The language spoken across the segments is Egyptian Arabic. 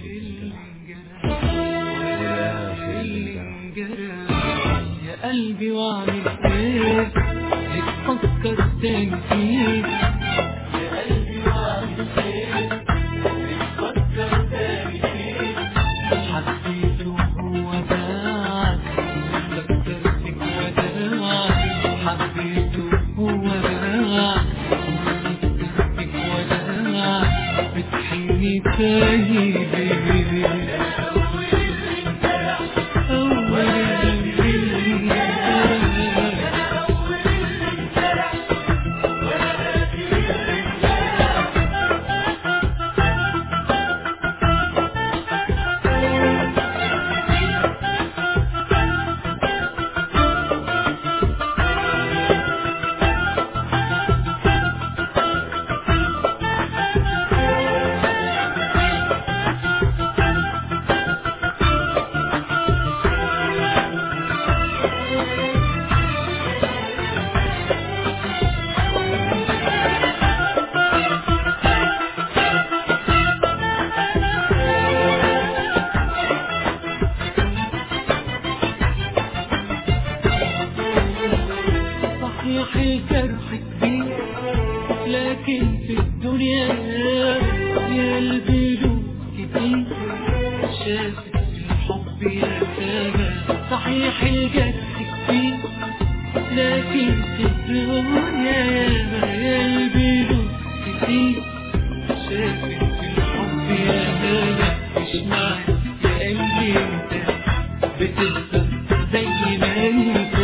انت ويا في اللي انت انجرح يا قلبي واعمل ايه بتفكر تاني فيه يا قلبي واعمل ايه بتفكر تاني فيه حبيته هو باعك فكر فيك وداعك حبيته هو باعك فكر فيك وداعك بتحني تاني ليه صحيح الجرح كبير لكن في الدنيا يا قلبي له كتير شافت الحب يا سما صحيح الجرح كبير لكن في الدنيا يا قلبي له كتير شافت الحب يا سما مش معنى يا قلبي انت بتفضل زي ما انت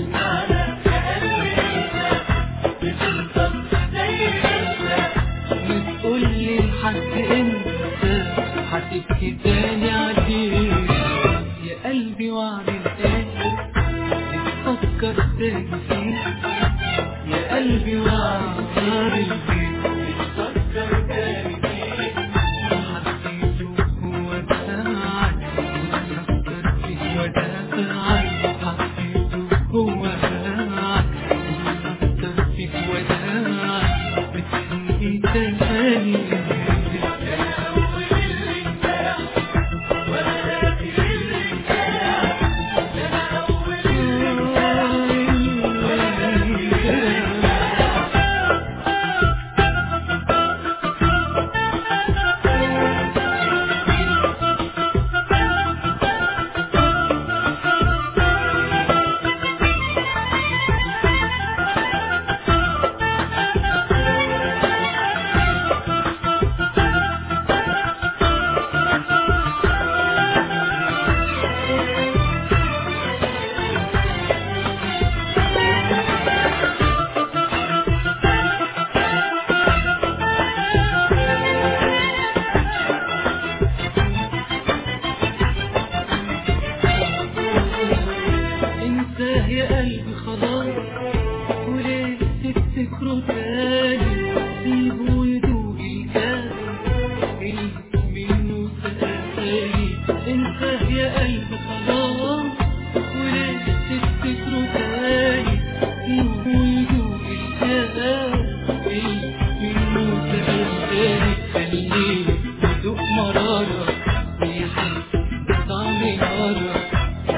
بتقولي لحد امتى هتبكي تاني عليك يا قلبي واعمل ايه بتفكر تاني فيه يا قلبي واعمل ايه بتفكر تاني فيه حبيته هو داعك بتفكر فيه وداعك حبيته هو داعك بتفكر فيه وداعك بتحني تاني انت يا قلبي خلاص وليه تفتكره تاني سيبه يدوق الكاس اللي منه سقاني انت يا قلبي خلاص وليه تفتكره تاني سيبه يدوق الكاس اللي منه سقاني خليه يدوق مرارة ويحس بطعم نارك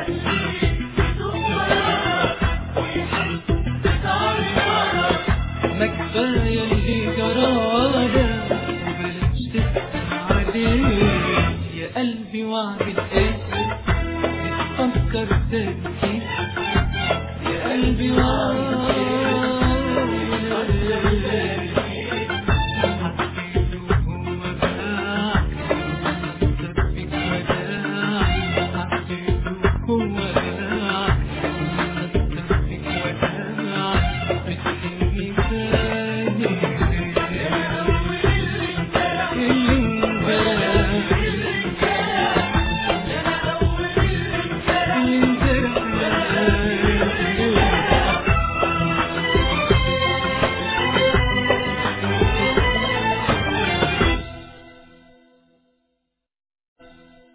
ما كفاية اللي جرانا وبلاش تسمع عليه يا قلبي واعمل ايه بتفكر تاني فيه يا قلبي واعمل ايه